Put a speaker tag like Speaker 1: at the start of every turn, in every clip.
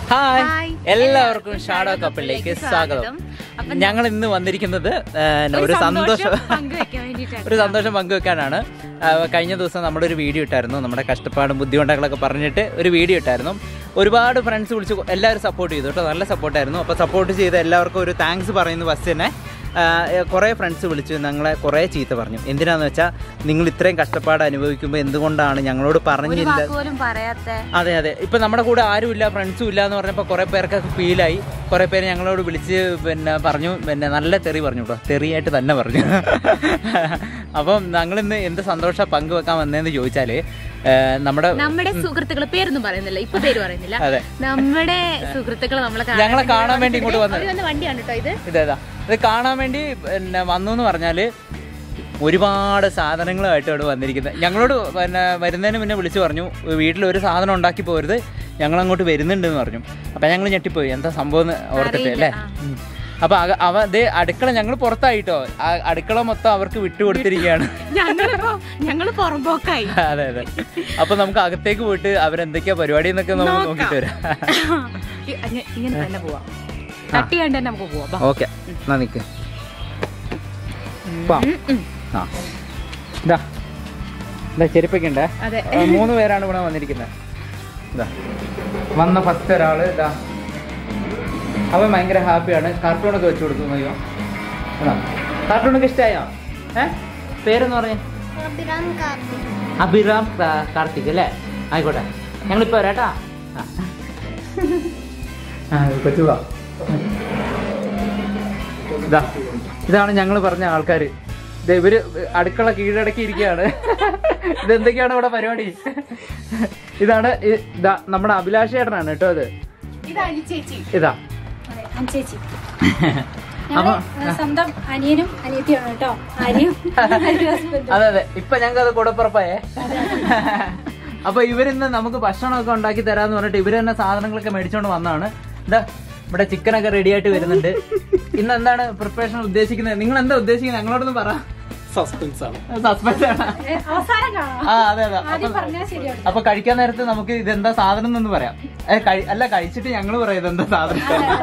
Speaker 1: Hi
Speaker 2: hi.
Speaker 1: എല്ലാവർക്കും shadow കപ്പിളിലേക്ക് സ്വാഗതം
Speaker 2: അപ്പം
Speaker 1: ഞങ്ങൾ ഇന്ന് വന്നിരിക്കുന്നത് ആ, ഒരു സന്തോഷം
Speaker 2: പങ്കുവെക്കാൻ വേണ്ടിയിട്ടാണ്
Speaker 1: ഒരു സന്തോഷം പങ്കുവെക്കാനാണ് ആ, കഴിഞ്ഞ ദിവസം നമ്മുടെ ഒരു വീഡിയോ ഇട്ടായിരുന്നു നമ്മുടെ കഷ്ടപ്പാടും ബുദ്ധിമുട്ടുകളൊക്കെ പറഞ്ഞിട്ട് ഒരു വീഡിയോ ഇട്ടായിരുന്നു ഒരുപാട് ഫ്രണ്ട്സ് വിളിച്ച് എല്ലാവരും സപ്പോർട്ട് ചെയ്തു കേട്ടോ നല്ല സപ്പോർട്ടായിരുന്നു അപ്പോൾ സപ്പോർട്ട് ചെയ്ത എല്ലാവർക്കും ഒരു താങ്ക്സ് പറയുന്നു ഫസ്റ്റ് തന്നെ ആ, കുറേ ഫ്രണ്ട്സ് വിളിച്ചു ഞങ്ങളെ കുറേ ചീത്ത പറഞ്ഞു എന്തിനാന്ന് വെച്ചാൽ നിങ്ങൾ ഇത്രയും കഷ്ടപ്പാട് അനുഭവിക്കുമ്പോൾ എന്തുകൊണ്ടാണ് ഞങ്ങളോട്
Speaker 2: ഒരു
Speaker 1: പറഞ്ഞില്ല
Speaker 2: വാക്ക് പോലും പറയാത്ത
Speaker 1: അതെ അതെ ഇപ്പൊ നമ്മുടെ കൂടെ ആരുമില്ല ഫ്രണ്ട്സും ഇല്ല എന്ന് പറഞ്ഞപ്പോൾ കുറെ പേർക്കൊക്കെ ഫീലായി കുറെ പേര് ഞങ്ങളോട് വിളിച്ച് പിന്നെ പറഞ്ഞു പിന്നെ നല്ല തെറി പറഞ്ഞു കേട്ടോ തെറിയായിട്ട് തന്നെ പറഞ്ഞു അപ്പം ഞങ്ങളിന്ന് എന്ത് സന്തോഷം പങ്കുവെക്കാൻ വന്നതെന്ന് ചോദിച്ചാല് ആ, നമ്മുടെ
Speaker 2: നമ്മുടെ സുഹൃത്തുക്കൾ പേരൊന്നും പറയുന്നില്ല ഇപ്പൊ പേര് പറയുന്നില്ല
Speaker 1: അതെ
Speaker 2: നമ്മുടെ സുഹൃത്തുക്കൾ നമ്മളെ
Speaker 1: ഞങ്ങളെ കാണാൻ വേണ്ടി ഇങ്ങോട്ട് വന്നത്
Speaker 2: അവര് വന്ന വണ്ടിയാണ് കേട്ടോ ഇത്
Speaker 1: ഇതേതാ ഇത് കാണാൻ വേണ്ടി പിന്നെ വന്നു എന്ന് പറഞ്ഞാല് ഒരുപാട് സാധനങ്ങളുമായിട്ട് ഇവിടെ വന്നിരിക്കുന്നത് ഞങ്ങളോട് പിന്നെ വരുന്നതിന് മുന്നേ വിളിച്ചു പറഞ്ഞു വീട്ടിൽ ഒരു സാധനം ഉണ്ടാക്കി പോരുത് ഞങ്ങൾ അങ്ങോട്ട് വരുന്നുണ്ട് എന്ന് പറഞ്ഞു അപ്പൊ ഞങ്ങൾ ഞെട്ടിപ്പോയി എന്താ സംഭവം എന്ന് ഓർത്തിട്ട് അല്ലേ ഉം. അപ്പൊ അക- അവ ദേ അടുക്കള ഞങ്ങൾ പുറത്തായിട്ടോ ആ അടുക്കള മൊത്തം അവർക്ക് വിട്ടുകൊടുത്തിരിക്കുകയാണ്
Speaker 2: ഞങ്ങളിപ്പോ ഞങ്ങള് പുറമ്പോക്കായി
Speaker 1: അതെ അതെ അപ്പൊ നമുക്ക് അകത്തേക്ക് പോയിട്ട് അവരെന്തൊക്കെയാ പരിപാടി എന്നൊക്കെ നമുക്ക് നോക്കിട്ട് വരാം
Speaker 2: ഇ- അങ്ങ- ഇങ്ങനെ തന്നെ പോവാം തട്ടി കണ്ട് തന്നെ നമുക്ക് പോവാം ബാ.
Speaker 1: ഓക്കെ എന്നാ നിക്ക് വാ.
Speaker 2: ഉം, ഉം.
Speaker 1: ആ ഇതാ ഇതാ ചെരുപ്പൊക്കെ ഉണ്ടേ
Speaker 2: അതെ
Speaker 1: ആ, മൂന്ന് പേരാണ് ഇവിടെ വന്നിരിക്കുന്നത് ഇതാ വന്ന ഫസ്റ്റ് ഒരാള് ഇതാ അവൻ ഭയങ്കര ഹാപ്പിയാണ് കാർട്ടൂണൊക്കെ വെച്ച് കൊടുക്കുന്നു അയ്യോ ആണോ? കാർട്ടൂണൊക്കെ ഇഷ്ടമായോ ഏ പേരെന്ന് പറഞ്ഞേ അഭിറാം കാ- കാർത്തിക് അല്ലേ ആയിക്കോട്ടെ ഞങ്ങളിപ്പോ വരാട്ടാ ആ. ആ കൊച്ചുവാ ഇതാ ഇതാണ് ഞങ്ങൾ പറഞ്ഞ ആൾക്കാർ ഇത് ഇവര് അടുക്കള കീഴടക്കി ഇരിക്കുകയാണ് ഇതെന്തൊക്കെയാണ് ഇവിടെ പരിപാടി ഇതാണ് ഇ- ഇതാ നമ്മുടെ അഭിലാഷ് ചേട്ടനാണ് കേട്ടോ ഇത്
Speaker 2: ഇത് അനി ചേച്ചി
Speaker 1: ഇതാ
Speaker 3: ചേച്ചി
Speaker 1: അപ്പൊ
Speaker 3: സ്വന്തം അനിയനും അനിയത്തിയാണ് കേട്ടോ ആര്യയും
Speaker 1: അതെ അതെ ഇപ്പൊ ഞങ്ങൾക്ക് അത് കൂടപ്പുറപ്പായേ അപ്പൊ ഇവരിന്ന് നമുക്ക് ഭക്ഷണമൊക്കെ ഉണ്ടാക്കി തരാന്ന് പറഞ്ഞിട്ട് ഇവര് തന്നെ സാധനങ്ങളൊക്കെ മേടിച്ചോണ്ട് വന്നതാണ് ഇതാ ഇവിടെ ചിക്കനൊക്കെ റെഡി ആയിട്ട് വരുന്നുണ്ട് ഇന്ന് എന്താണ് പ്രിപ്പറേഷൻ ഉദ്ദേശിക്കുന്നത് നിങ്ങൾ എന്താ ഉദ്ദേശിക്കുന്നത് ഞങ്ങളോടൊന്ന് പറ
Speaker 4: സസ്പെൻസ് ആണ്
Speaker 1: സസ്പെൻസ് ആണ്
Speaker 3: അവസാനം കാണാം
Speaker 1: ആ അതെ അതെ
Speaker 3: ആദ്യം
Speaker 1: അപ്പൊ-
Speaker 3: പറഞ്ഞാൽ ശരിയാണ്
Speaker 1: അപ്പൊ കഴിക്കാൻ നേരത്ത് നമുക്ക് ഇതെന്താ സാധനം എന്നൊന്ന് പറയാം ഏ, കഴി- അല്ല കഴിച്ചിട്ട് ഞങ്ങൾ പറയാം ഇതെന്താ സാധനം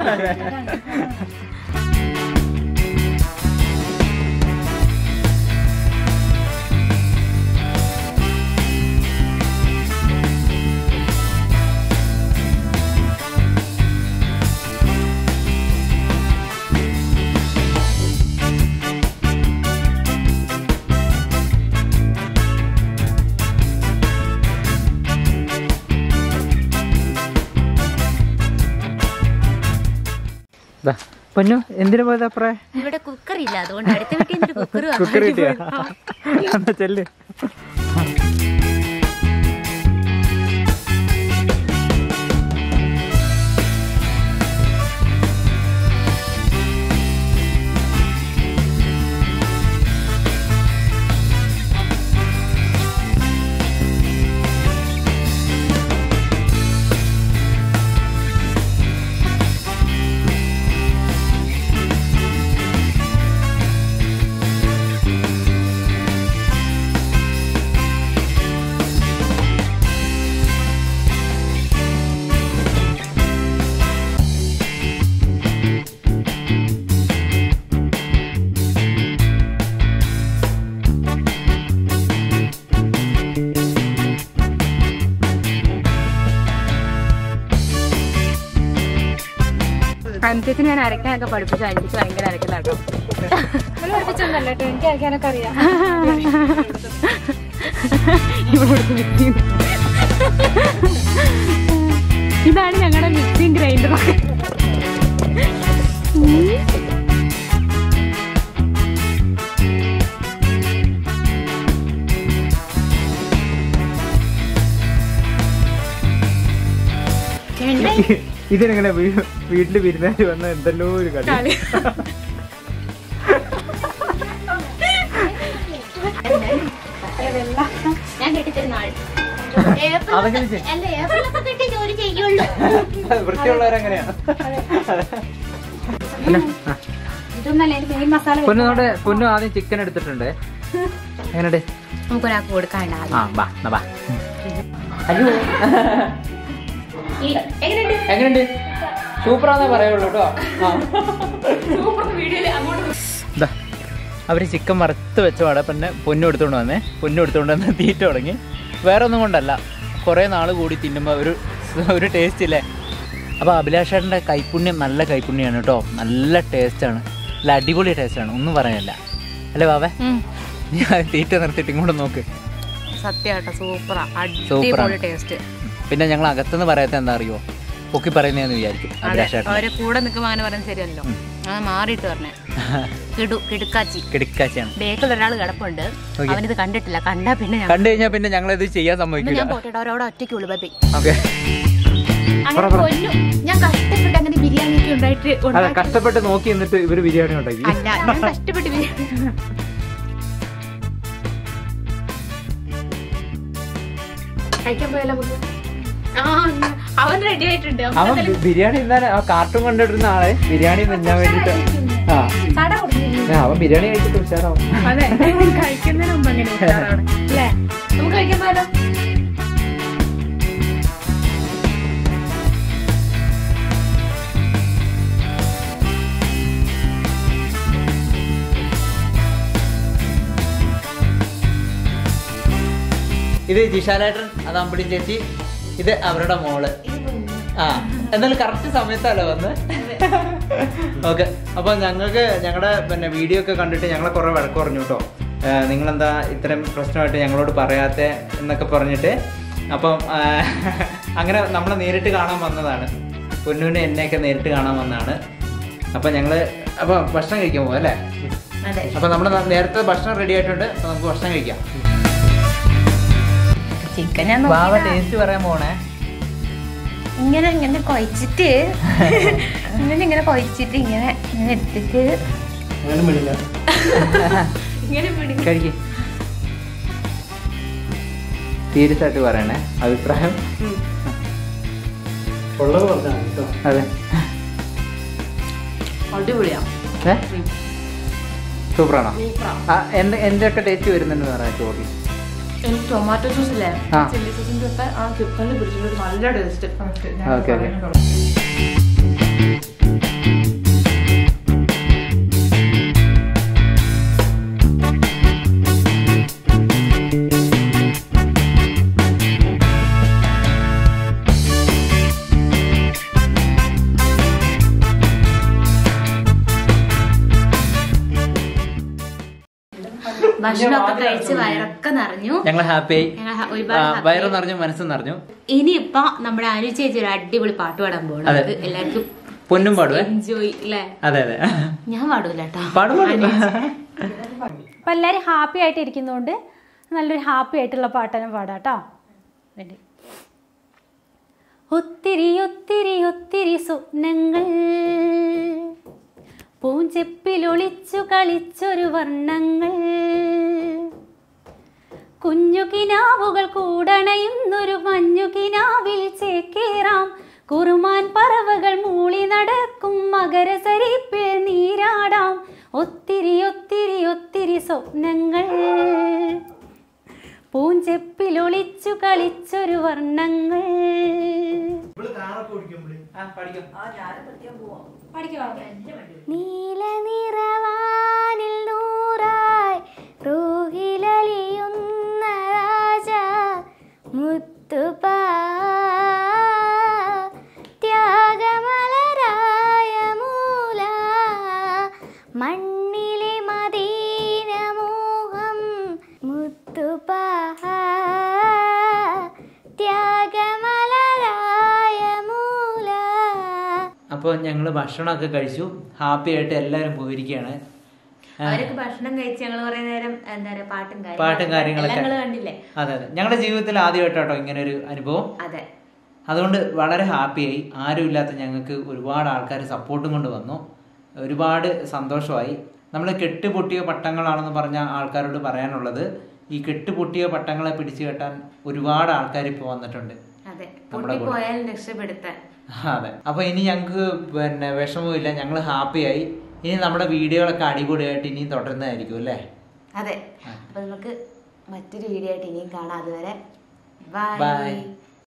Speaker 1: ദാ, പൊന്നു എന്തിനു പോയത് അപ്പറേ
Speaker 2: ഇവിടെ കുക്കർ ഇല്ല അതുകൊണ്ട് അടുത്ത വീട്ടിൽ നിന്ന് കുക്കർ
Speaker 1: കുക്കർ കിട്ടിയ എന്നാ ചെല്ല്
Speaker 2: അനിത്യത്തിന് ഞാൻ അരക്കാനൊക്കെ പഠിപ്പിച്ചു അനിക്ക് ഭയങ്കര അരക്കലാട്ടോ
Speaker 3: പഠിപ്പിച്ചൊന്നല്ല കേട്ടോ എനിക്ക് അയക്കാനൊക്കെ അറിയാം
Speaker 2: ഇതാണ് ഞങ്ങളുടെ മിക്സിംഗ് ഗ്രൈൻഡർ
Speaker 1: ഇതിനെങ്ങനെ വീട്ടില് വിരുന്നാര് വന്ന എന്തല്ലോ ഒരു കളി
Speaker 2: ഞാൻ കെട്ടിത്തരുന്ന ആൾ
Speaker 1: അതൊക്കെ ചെയ്യ്.
Speaker 2: അല്ല ഏപ്രിലൊക്കെ കെട്ടി ജോലി ചെയ്യുള്ളൂ
Speaker 1: വൃത്തിയുള്ളവരെങ്ങനെയാണ്
Speaker 3: ഇതൊന്നല്ല എനിക്ക് മെയിൻ മസാല
Speaker 1: പൊന്നോടെ പൊന്നു ആദ്യം ചിക്കൻ എടുത്തിട്ടുണ്ട് എങ്ങനെയുണ്ട്
Speaker 2: നമുക്കൊരാൾക്ക് കൊടുക്കാണ്ട്
Speaker 1: ആ ബാ എന്നാ ബാ അയ്യോ
Speaker 2: ഈ- എങ്ങനെയുണ്ട്
Speaker 1: എങ്ങനെയുണ്ട് സൂപ്പറാന്നേ പറയുള്ളൂ കേട്ടോ ആ
Speaker 2: സൂപ്പർ വീഡിയോയില് അങ്ങോട്ട്
Speaker 1: ഇതാ അവർ ചിക്കൻ വറുത്ത് വെച്ച പാടെ പിന്നെ പൊന്നു എടുത്തുകൊണ്ട് വന്നേ പൊന്നു എടുത്തുകൊണ്ട് വന്ന് തീറ്റ തുടങ്ങി വേറെ ഒന്നും കൊണ്ടല്ല കുറേ നാൾ കൂടി തിന്നുമ്പോൾ ഒരു ഒരു ടേസ്റ്റ് ഇല്ലേ അപ്പോൾ അഭിലാഷേട്ടൻ്റെ കൈപ്പുണ്യം നല്ല കൈപ്പുണ്യമാണ് കേട്ടോ നല്ല ടേസ്റ്റാണ് നല്ല അടിപൊളി ടേസ്റ്റാണ് ഒന്നും പറയാനില്ല അല്ലേ ബാബേ ഞാൻ തീറ്റ നിർത്തിയിട്ട് ഇങ്ങോട്ട് നോക്ക്
Speaker 2: സത്യമാട്ടോ സൂപ്പറാ
Speaker 1: സൂപ്പറാണ്.
Speaker 2: അടിപൊളി ടേസ്റ്റ്
Speaker 1: പിന്നെ ഞങ്ങൾ അകത്തുനിന്ന് പറയാത്ത എന്താ അറിയോ പൊക്കി പറയുന്നതെന്ന് വിചാരിക്കും
Speaker 2: അതെ
Speaker 1: അഭിലാഷേട്ടൻ
Speaker 2: അവരെ കൂടെ നിൽക്കുമ്പോൾ അങ്ങനെ പറയുന്നത് ശരിയല്ലോ അത് മാറിയിട്ട് പറഞ്ഞേ കിടു കിടുക്കാച്ചി
Speaker 1: കിടക്കാച്ചിയാണ്
Speaker 2: ബേക്കിൽ ഒരാൾ കിടപ്പുണ്ട്
Speaker 1: Okay.
Speaker 2: അവനിത് കണ്ടിട്ടില്ല കണ്ടാ പിന്നെ ഞാൻ
Speaker 1: കണ്ടു കഴിഞ്ഞാൽ പിന്നെ ഞങ്ങളിത് ചെയ്യാൻ
Speaker 2: എന്നാ
Speaker 1: സമ്മതിക്കില്ല
Speaker 2: ഞാൻ പോട്ടെ അവരവിടെ ഒറ്റയ്ക്ക് ഉള്ളു
Speaker 1: ഓക്കെ
Speaker 2: അങ്ങനെ കൊല്ലു ഞാൻ കഷ്ടപ്പെട്ട് അങ്ങനെ ബിരിയാണി ഒക്കെ ഉണ്ടായിട്ട്
Speaker 1: അതെ
Speaker 2: ഉണ്ടാക്കി
Speaker 1: കഷ്ടപ്പെട്ട് നോക്കി എന്നിട്ട് ഇവര് ബിരിയാണി ഉണ്ടാക്കി
Speaker 2: അല്ല ഞാൻ കഷ്ടപ്പെട്ട് ബിരിയാണി കഴിക്കാൻ പോയാലോ നമുക്ക് ആ എന്നാ. അവൻ റെഡി ആയിട്ടുണ്ട് അവൻ
Speaker 1: അവൻ
Speaker 2: എന്തായാലും-
Speaker 1: ബിരിയാണി തിന്നാൻ ആ കാർട്ടൂൺ കണ്ടിട്ടിരുന്ന ആളെ ബിരിയാണി തിന്നാൻ വേണ്ടിട്ട് ആ
Speaker 3: കട കൊടുക്കുന്നു
Speaker 1: ആ, അവൻ ബിരിയാണി കഴിച്ചിട്ട് ഉഷാറാവും
Speaker 2: അതെ കഴിക്കുന്നതിന് മുമ്പ് അങ്ങനെ ഉഷാറാണ് അല്ലേ നമുക്ക് കഴിക്കാൻ പോയാലോ
Speaker 1: ഇത് ജിഷാലേട്ടൻ അത് അമ്പിടി ചേച്ചി ഇത് അവരുടെ മോള് ആ എന്നാലും കറക്റ്റ് സമയത്തല്ലേ വന്ന് ഓക്കെ അപ്പൊ ഞങ്ങൾക്ക് ഞങ്ങളുടെ പിന്നെ വീഡിയോ ഒക്കെ കണ്ടിട്ട് ഞങ്ങളെ കുറെ വഴക്ക് പറഞ്ഞു കേട്ടോ നിങ്ങളെന്താ ഇത്രയും പ്രശ്നമായിട്ട് ഞങ്ങളോട് പറയാത്ത എന്നൊക്കെ പറഞ്ഞിട്ട് അപ്പം ആ, അങ്ങനെ നമ്മളെ നേരിട്ട് കാണാൻ വന്നതാണ് പൊന്നൂനെ എന്നെയൊക്കെ നേരിട്ട് കാണാൻ വന്നതാണ് അപ്പൊ ഞങ്ങള് അപ്പൊ ഭക്ഷണം കഴിക്കാൻ പോവാം അല്ലേ
Speaker 2: അതെ
Speaker 1: അപ്പൊ നമ്മൾ നേരത്തെ ഭക്ഷണം റെഡി ആയിട്ടുണ്ട് അപ്പൊ നമുക്ക് ഭക്ഷണം കഴിക്കാം
Speaker 2: ചിക്കൻ ഞാൻ
Speaker 1: ബാബ
Speaker 2: നോക്കിയതാ.
Speaker 1: ടേസ്റ്റ് പറയാൻ പോണേ
Speaker 2: ഇങ്ങനെ ഇങ്ങനെ കൊഴിച്ചിട്ട് ഇങ്ങനെ ഇങ്ങനെ കൊഴിച്ചിട്ട് ഇങ്ങനെ ഇങ്ങനെ എടുത്തിട്ട് ഇങ്ങനെ പിടി
Speaker 1: കഴിക്ക് സീരിയസ് ആയിട്ട് പറയണേ അഭിപ്രായം അതെ
Speaker 2: അടിപൊളിയാ
Speaker 1: ഏ സൂപ്പറാണോ
Speaker 2: സൂപ്പറാ
Speaker 1: ആ എന്ത് എന്തൊക്കെ ടേസ്റ്റ് വരുന്നുണ്ടെന്ന് പറയാം ചോറിൽ
Speaker 2: എനിക്ക് ടൊമാറ്റോ സോസ് ഇല്ലേ
Speaker 1: ആ.
Speaker 2: ചില്ലി സോസിന്റെ ഒക്കെ ആ ചിക്കനിൽ പിടിച്ചിട്ട് നല്ല ടേസ്റ്റ്
Speaker 1: ഓക്കെ ഓക്കെ
Speaker 2: ഭക്ഷണമൊക്കെ കഴിച്ച് വയറൊക്കെ നിറഞ്ഞു
Speaker 1: ഞങ്ങൾ ഹാപ്പി ആയി
Speaker 2: ഞങ്ങൾ ഹ-
Speaker 1: ആ,
Speaker 2: ഒരുപാട് happy
Speaker 1: വയറ്
Speaker 2: ആയി.
Speaker 1: നിറഞ്ഞു മനസ്സും നിറഞ്ഞു
Speaker 2: ഇനിയിപ്പൊ നമ്മുടെ അനു ചേച്ചി ഒരു അടിപൊളി പാട്ട് പാടാൻ പോകണം
Speaker 1: അതെ.
Speaker 2: നമുക്ക് എല്ലാവർക്കും
Speaker 1: പൊന്നും പാടുവേ
Speaker 2: എൻജോയ് അല്ലേ
Speaker 1: അതെ അതെ
Speaker 2: ഞാൻ പാടൂല കേട്ടോ
Speaker 1: പാടും പാടും
Speaker 3: അപ്പം എല്ലാവരും ഹാപ്പി ആയിട്ട് ഇരിക്കുന്നതുകൊണ്ട് നല്ലൊരു ഹാപ്പി ആയിട്ടുള്ള പാട്ട് തന്നെ പാടാം കേട്ടോ വേണ്ടി ഒത്തിരി ഒത്തിരി ഒത്തിരി സ്വപ്നങ്ങൾ പൂഞ്ചെപ്പിലൊളിച്ചു കളിച്ചൊരു വർണ്ണങ്ങൾ കുഞ്ഞു കിനാവുകൾ കൂടണയുന്നൊരു മഞ്ഞു കിനാവിൽ ചേക്കേറാം കുറുമാൻ പറവകൾ മൂളി നടക്കും മകരസരിപ്പിൽ നീരാടാം ഒത്തിരി ഒത്തിരി ഒത്തിരി സ്വപ്നങ്ങൾ പൂഞ്ചെപ്പിലൊളിച്ചു കളിച്ചൊരു വർണ്ണങ്ങൾ നീലനിറവാനിൽ നൂറായി റൂഹിലലിയുന്ന രാജ മുത്തുപാ ത്യാഗമലരായ മൂല മണ്ണിലെ മദീനമോഹം മുത്തുപാ ത്യാഗമലരായ മൂല
Speaker 1: അപ്പോൾ ഞങ്ങൾ ഭക്ഷണമൊക്കെ കഴിച്ചു ഹാപ്പി ആയിട്ട് എല്ലാവരും പോയിരിക്കുകയാണ് ആ,
Speaker 2: അവരൊക്കെ ഭക്ഷണം കഴിച്ച് ഞങ്ങൾ കുറെ നേരം എന്താ പറയാ പാട്ടും
Speaker 1: പാട്ടും കാര്യങ്ങളൊക്കെ.
Speaker 2: എല്ലാം നിങ്ങള് കണ്ടില്ലേ
Speaker 1: അതെ അതെ ഞങ്ങളുടെ ജീവിതത്തിൽ ആദ്യമായിട്ടോ ഇങ്ങനെ ഒരു അനുഭവം
Speaker 2: അതെ
Speaker 1: അതുകൊണ്ട് വളരെ ഹാപ്പിയായി ആരുമില്ലാത്ത ഞങ്ങൾക്ക് ഒരുപാട് ആൾക്കാർ സപ്പോർട്ടും കൊണ്ട് വന്നു ഒരുപാട് സന്തോഷമായി നമ്മൾ കെട്ടുപൊട്ടിയ പട്ടങ്ങളാണെന്ന് പറഞ്ഞ ആൾക്കാരോട് പറയാനുള്ളത് ഈ കെട്ടുപൊട്ടിയ പട്ടങ്ങളെ പിടിച്ചു കെട്ടാൻ ഒരുപാട് ആൾക്കാർ ഇപ്പോൾ വന്നിട്ടുണ്ട്
Speaker 2: അതെ
Speaker 1: നമ്മുടെ കൂടെ.
Speaker 2: പൊട്ടിപ്പോയാലും രക്ഷപ്പെടുത്താൻ
Speaker 1: അതെ അപ്പൊ ഇനി ഞങ്ങൾക്ക് പിന്നെ വിഷമവുമില്ല ഞങ്ങൾ ഹാപ്പിയായി ഇനി നമ്മുടെ വീഡിയോകളൊക്കെ അടിപൊളിയായിട്ട് ഇനിയും തുടരുന്നതായിരിക്കും അല്ലേ
Speaker 2: അതെ അപ്പൊ നമുക്ക് മറ്റൊരു വീഡിയോ ആയിട്ട് ഇനിയും കാണാം അതുവരെ
Speaker 1: ബൈ
Speaker 2: ബൈ